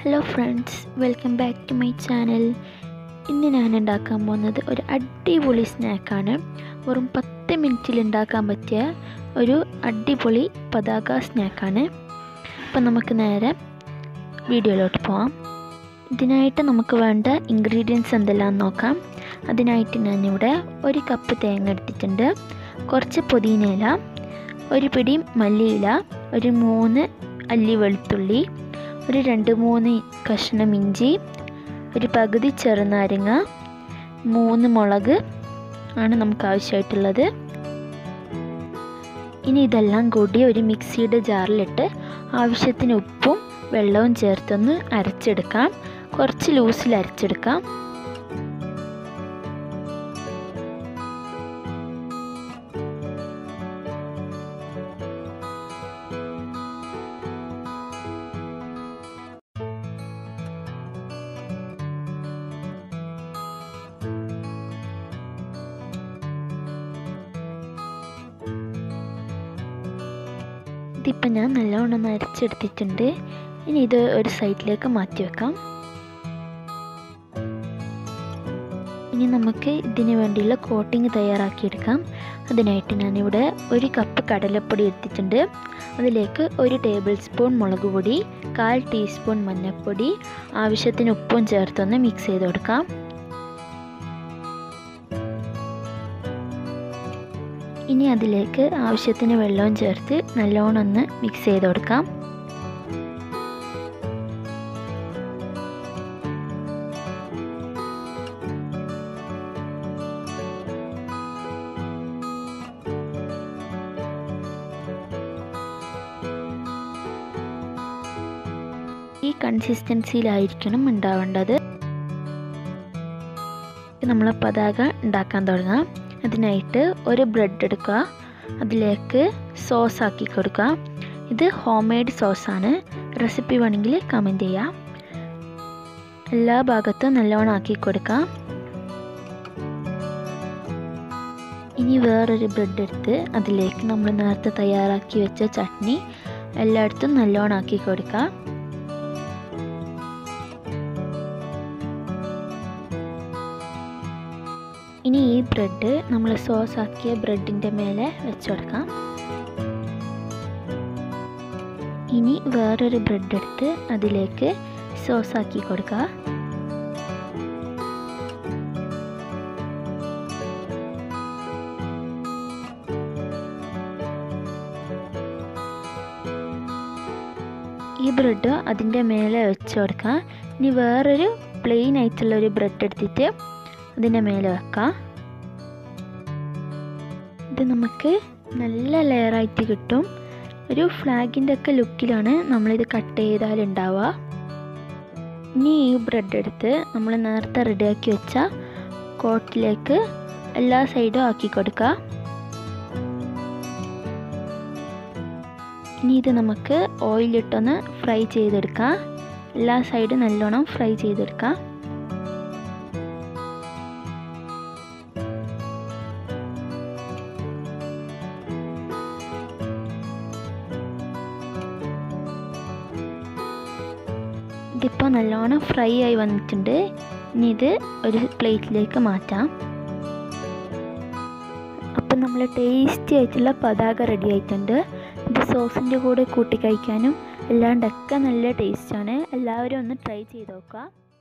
hello friends welcome back to my channel ഇന്ന് ഞാൻ ഉണ്ടാക്കാൻ പോകുന്നത് ഒരു അടിപൊളി സ്നാക്കാണ് വെറും പത്ത് മിനിറ്റിൽ ഉണ്ടാക്കാൻ പറ്റിയ ഒരു അടിപൊളി പതാക സ്നാക്കാണ് അപ്പം നമുക്ക് നേരെ വീഡിയോയിലോട്ട് പോവാം ഇതിനായിട്ട് നമുക്ക് വേണ്ട ഇൻഗ്രീഡിയൻസ് എന്തെല്ലാം നോക്കാം അതിനായിട്ട് ഞാനിവിടെ ഒരു കപ്പ് തേങ്ങ എടുത്തിട്ടുണ്ട് കുറച്ച് പുതിനയില ഒരു പിടി മല്ലിയില ഒരു മൂന്ന് അല്ലി വെളുത്തുള്ളി ഒരു രണ്ട് മൂന്ന് കഷ്ണം ഇഞ്ചി ഒരു പകുതി ചെറുനാരങ്ങ മൂന്ന് മുളക് ആണ് നമുക്ക് ആവശ്യമായിട്ടുള്ളത് ഇനി ഇതെല്ലാം കൂടി ഒരു മിക്സിയുടെ ജാറിലിട്ട് ആവശ്യത്തിന് ഉപ്പും വെള്ളവും ചേർത്തൊന്ന് അരച്ചെടുക്കാം കുറച്ച് ലൂസിൽ അരച്ചെടുക്കാം ഇതിപ്പോൾ ഞാൻ നല്ലോണം ഒന്ന് അരച്ചെടുത്തിട്ടുണ്ട് ഇനി ഇത് ഒരു സൈഡിലേക്ക് മാറ്റി വെക്കാം ഇനി നമുക്ക് ഇതിന് വേണ്ടിയുള്ള കോട്ടിങ് തയ്യാറാക്കിയെടുക്കാം അതിനായിട്ട് ഞാനിവിടെ ഒരു കപ്പ് കടലപ്പൊടി എടുത്തിട്ടുണ്ട് അതിലേക്ക് ഒരു ടേബിൾ സ്പൂൺ മുളക് പൊടി കാൽ ടീസ്പൂൺ മഞ്ഞൾപ്പൊടി ആവശ്യത്തിന് ഉപ്പും ചേർത്തൊന്ന് മിക്സ് ചെയ്ത് കൊടുക്കാം ഇനി അതിലേക്ക് ആവശ്യത്തിന് വെള്ളവും ചേർത്ത് നല്ലോണം ഒന്ന് മിക്സ് ചെയ്ത് കൊടുക്കാം ഈ കൺസിസ്റ്റൻസിയിലായിരിക്കണം ഉണ്ടാവേണ്ടത് നമ്മൾ പതാക ഉണ്ടാക്കാൻ തുടങ്ങാം അതിനായിട്ട് ഒരു ബ്രെഡ് എടുക്കുക അതിലേക്ക് സോസ് ആക്കി കൊടുക്കുക ഇത് ഹോം മെയ്ഡ് സോസാണ് റെസിപ്പി വേണമെങ്കിൽ കമൻറ്റ് ചെയ്യാം എല്ലാ ഭാഗത്തും നല്ലോണം ആക്കി കൊടുക്കാം ഇനി വേറൊരു ബ്രെഡ് എടുത്ത് അതിലേക്ക് നമ്മൾ നേരത്തെ തയ്യാറാക്കി വെച്ച ചട്നി എല്ലായിടത്തും നല്ലോണം ആക്കി കൊടുക്കാം ഇനി ഈ ബ്രെഡ് നമ്മൾ സോസ് ആക്കിയ ബ്രെഡിൻ്റെ മേലെ വെച്ച് കൊടുക്കാം ഇനി വേറൊരു ബ്രെഡ് എടുത്ത് അതിലേക്ക് സോസ് ആക്കി കൊടുക്കുക ഈ ബ്രെഡ് അതിൻ്റെ മേലെ വെച്ച് കൊടുക്കാം ഇനി വേറൊരു പ്ലെയിൻ ആയിട്ടുള്ള ഒരു ബ്രെഡ് എടുത്തിട്ട് അതിൻ്റെ മേലെ വെക്കാം ഇത് നമുക്ക് നല്ല ലെയറായിട്ട് കിട്ടും ഒരു ഫ്ലാഗിൻ്റെ ഒക്കെ ലുക്കിലാണ് നമ്മളിത് കട്ട് ചെയ്താൽ ഉണ്ടാവുക ഇനി ഈ ബ്രെഡ് എടുത്ത് നമ്മൾ നേരത്തെ റെഡിയാക്കി വെച്ച കോട്ടിലേക്ക് എല്ലാ സൈഡും ആക്കി കൊടുക്കുക ഇനി ഇത് നമുക്ക് ഓയിലിട്ടൊന്ന് ഫ്രൈ ചെയ്തെടുക്കാം എല്ലാ സൈഡും നല്ലോണം ഫ്രൈ ചെയ്തെടുക്കാം ഇതിപ്പോൾ നല്ലോണം ഫ്രൈ ആയി വന്നിട്ടുണ്ട് ഇനി ഇത് ഒരു പ്ലേറ്റിലേക്ക് മാറ്റാം അപ്പം നമ്മൾ ടേസ്റ്റി ആയിട്ടുള്ള പതാക റെഡി ആയിട്ടുണ്ട് ഇത് സോസിൻ്റെ കൂടെ കൂട്ടി കഴിക്കാനും അല്ലാണ്ടൊക്കെ നല്ല ടേസ്റ്റാണ് എല്ലാവരും ഒന്ന് ട്രൈ ചെയ്ത് നോക്കുക